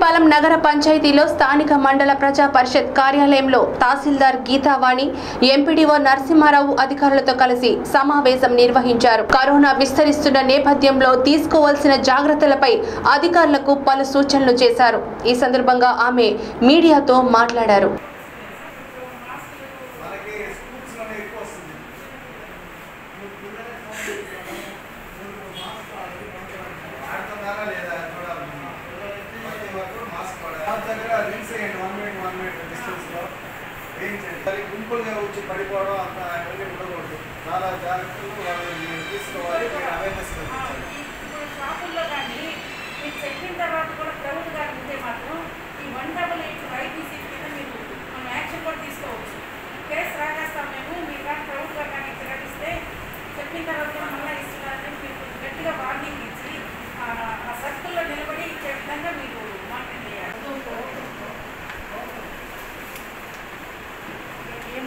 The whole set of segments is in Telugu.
బుర్రిపాలెం నగర పంచాయతీలో స్థానిక మండల ప్రజా పరిషత్ కార్యాలయంలో తహసీల్దార్ గీతావాణి ఎంపీడీఓ నరసింహారావు అధికారులతో కలిసి సమావేశం నిర్వహించారు కరోనా విస్తరిస్తున్న నేపథ్యంలో తీసుకోవాల్సిన జాగ్రత్తలపై అధికారులకు పలు సూచనలు చేశారు ఈ సందర్భంగా ఆమె మీడియాతో మాట్లాడారు మనకి స్కూల్స్ లోనే ఎక్కువ వస్తుంది ఆడుతున్నారా లేదా చూడాలి ప్రతి ఒక్కరు మాస్క్ వాడాలి మా దగ్గర రిల్స్ వేయండి one minute one minute distance లో వేయించండి మరి గుంపులుగా వచ్చి పడిపోవడం అంత అవన్నీ ఉండకూడదు చాలా జాగ్రత్తలు వాళ్ళు మీరు తీసుకోవాలి మీరు అవేర్నెస్ కల్పించాలి ఇప్పుడు షాపుల్లో కానీ మీరు చెప్పిన తర్వాత కూడా క్రౌడ్ గా ఉంటే మాత్రం ఈ వన్ డబల్ ఎయిట్ ఐపీసీ కింద మీరు మనం యాక్షన్ కూడా తీసుకోవచ్చు కేసు రాగేస్తాం మేము మీరు కానీ క్రౌడ్ గా కానీ తిరగిస్తే చెప్పిన తర్వాత కూడా మళ్ళీ ఇస్తున్నారని మీరు గట్టిగా వార్నింగ్ ఇచ్చి ఆ ఆ సర్కిల్లో నిలబడి ఇచ్చే విధంగా మీరు మానిటర్ చేయాలి ఏం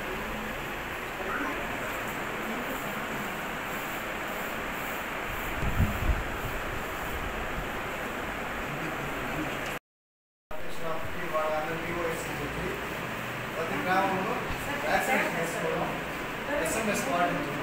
షాప్కి వాళ్ళ డిఓఎస్ చెప్పి ప్రతి గ్రామంలో వ్యాక్సినేషన్ వేసుకోవడం ఎస్ఎంఎస్ పాటించడం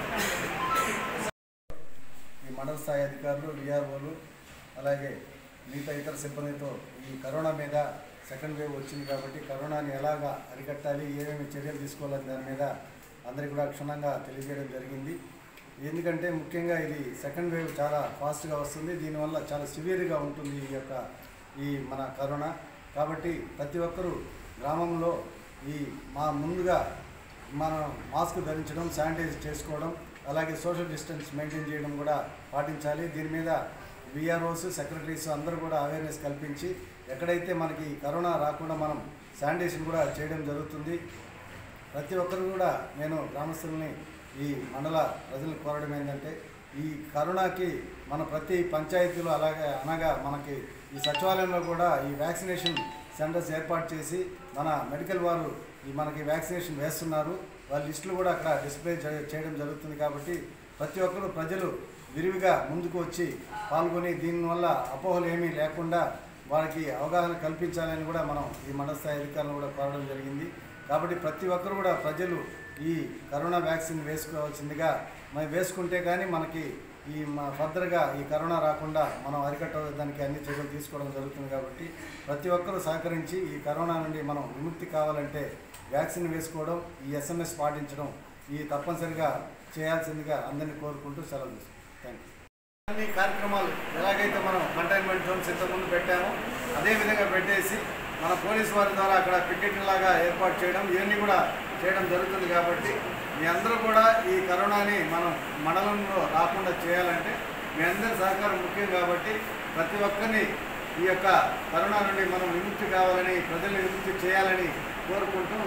ఈ మండల స్థాయి అధికారులు విఆర్ఓలు అలాగే మిగతా ఇతర సిబ్బందితో ఈ కరోనా మీద సెకండ్ వేవ్ వచ్చింది కాబట్టి కరోనాని ఎలాగా అరికట్టాలి ఏమేమి చర్యలు తీసుకోవాలని దాని మీద అందరికీ కూడా క్షుణ్ణంగా తెలియజేయడం జరిగింది ఎందుకంటే ముఖ్యంగా ఇది సెకండ్ వేవ్ చాలా ఫాస్ట్గా వస్తుంది దీనివల్ల చాలా సివియర్గా ఉంటుంది ఈ యొక్క ఈ మన కరోనా కాబట్టి ప్రతి ఒక్కరూ గ్రామంలో ఈ మా ముందుగా మనం మాస్క్ ధరించడం శానిటైజ్ చేసుకోవడం అలాగే సోషల్ డిస్టెన్స్ మెయింటైన్ చేయడం కూడా పాటించాలి దీని మీద విఆర్ఓస్ సెక్రటరీస్ అందరూ కూడా అవేర్నెస్ కల్పించి ఎక్కడైతే మనకి కరోనా రాకుండా మనం శానిటైజేషన్ కూడా చేయడం జరుగుతుంది ప్రతి ఒక్కరు కూడా నేను గ్రామస్తుల్ని ఈ మండల ప్రజలకు కోరడం ఏంటంటే ఈ కరోనాకి మన ప్రతి పంచాయతీలో అలాగే అనగా మనకి ఈ సచివాలయంలో కూడా ఈ వ్యాక్సినేషన్ సెంటర్స్ ఏర్పాటు చేసి మన మెడికల్ వారు ఈ మనకి వ్యాక్సినేషన్ వేస్తున్నారు వాళ్ళ లిస్టులు కూడా అక్కడ డిస్ప్లే చే- చేయడం జరుగుతుంది కాబట్టి ప్రతి ఒక్కరు ప్రజలు విరివిగా ముందుకు వచ్చి పాల్గొని దీనివల్ల అపోహలు ఏమీ లేకుండా వారికి అవగాహన కల్పించాలని కూడా మనం ఈ మండల స్థాయి అధికారులను కూడా కోరడం జరిగింది కాబట్టి ప్రతి ఒక్కరు కూడా ప్రజలు ఈ కరోనా వ్యాక్సిన్ వేసుకోవాల్సిందిగా మనం వేసుకుంటే కానీ మనకి ఈ మ- ఫర్దర్గా ఈ కరోనా రాకుండా మనం అరికట్టడానికి అన్ని చర్యలు తీసుకోవడం జరుగుతుంది కాబట్టి ప్రతి ఒక్కరూ సహకరించి ఈ కరోనా నుండి మనం విముక్తి కావాలంటే వ్యాక్సిన్ వేసుకోవడం ఈ ఎస్ఎంఎస్ పాటించడం ఈ తప్పనిసరిగా చేయాల్సిందిగా అందరినీ కోరుకుంటూ సెలవు తీసుకుంటాం థ్యాంక్ యూ అన్ని కార్యక్రమాలు ఎలాగైతే మనం కంటైన్మెంట్ జోన్స్ ఇంతకుముందు పెట్టామో అదే విధంగా పెట్టేసి మన పోలీసు వారి ద్వారా అక్కడ పికెట్ లాగా ఏర్పాటు చేయడం ఇవన్నీ కూడా చేయడం జరుగుతుంది కాబట్టి మీ అందరూ కూడా ఈ కరోనాని మనం మండలంలో రాకుండా చేయాలంటే మీ అందరి సహకారం ముఖ్యం కాబట్టి ప్రతి ఒక్కరిని ఈ యొక్క కరోనా నుండి మనం విముక్తి కావాలని ప్రజల్ని విముక్తి చేయాలని కోరుకుంటూ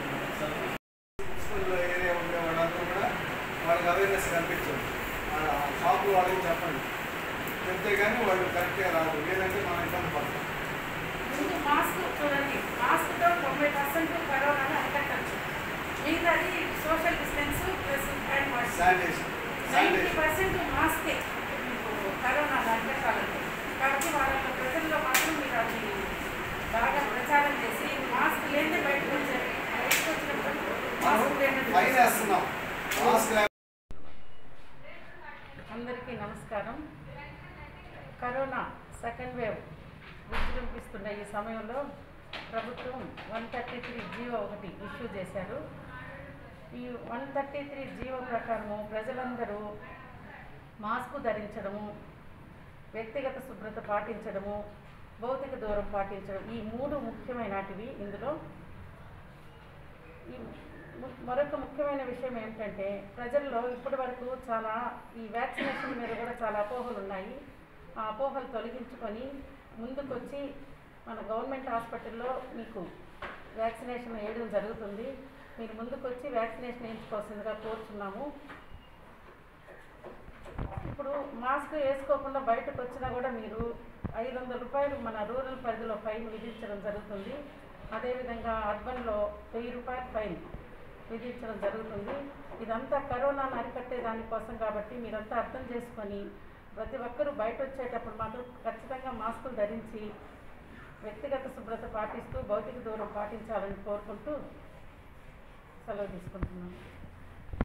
స్కూల్ ఏరియా ఉండే వాళ్ళందరూ కూడా వాళ్ళకి అవేర్నెస్ కల్పించండి ఆ షాపు వాళ్ళకి చెప్పండి చెప్తే కానీ వాళ్ళు కరెక్ట్గా రాదు లేదంటే మనం ఇబ్బంది పడతాం ముందు మాస్క్ చూడండి మాస్క్తో తొంభై పర్సెంట్ కరోనాను అరికట్టచ్చు మిగతాది social distance plus hand wash sanitation ninety sanitation percent మాస్కే మీకు కరోనా అరికట్టాలంటే కాబట్టి వాళ్ళ ప్రజల్లో మాత్రం మీరు అది బాగా ప్రచారం చేసి మాస్క్ లేదే బయటకు వచ్చారు బయటకు వచ్చినప్పుడు మాస్క్ లేనట్టు ఫైన్ వేస్తున్నాం మాస్క్ లేక అందరికీ నమస్కారం కరోనా సెకండ్ వేవ్ విజృంభిస్తున్న ఈ సమయంలో ప్రభుత్వం వన్ థర్టీ త్రీ జీవో ఒకటి ఇష్యూ చేశారు ఈ వన్ థర్టీ త్రీ జీవో ప్రకారము ప్రజలందరూ మాస్కు ధరించడము వ్యక్తిగత శుభ్రత పాటించడము భౌతిక దూరం పాటించడం ఈ మూడు ముఖ్యమైనటివి ఇందులో ఈ ము- మరొక ముఖ్యమైన విషయం ఏంటంటే ప్రజల్లో ఇప్పటి వరకు చాలా ఈ వ్యాక్సినేషన్ మీద కూడా చాలా అపోహలు ఉన్నాయి ఆ అపోహలు తొలగించుకొని ముందుకొచ్చి మన గవర్నమెంట్ హాస్పిటల్లో మీకు వ్యాక్సినేషన్ వేయడం జరుగుతుంది మీరు ముందుకొచ్చి వ్యాక్సినేషన్ వేయించుకోవాల్సిందిగా కోరుచున్నాము ఇప్పుడు మాస్క్ వేసుకోకుండా బయటకు వచ్చినా కూడా మీరు ఐదు వందల రూపాయలు మన రూరల్ పరిధిలో ఫైన్ విధించడం జరుగుతుంది అదేవిధంగా అర్బన్లో వెయ్యి రూపాయల ఫైన్ విధించడం జరుగుతుంది ఇదంతా కరోనాను అరికట్టే దానికోసం కాబట్టి మీరంతా అర్థం చేసుకొని ప్రతి ఒక్కరూ బయట వచ్చేటప్పుడు మాత్రం ఖచ్చితంగా మాస్కులు ధరించి వ్యక్తిగత శుభ్రత పాటిస్తూ భౌతిక దూరం పాటించాలని కోరుకుంటూ సెలవు తీసుకుంటున్నాను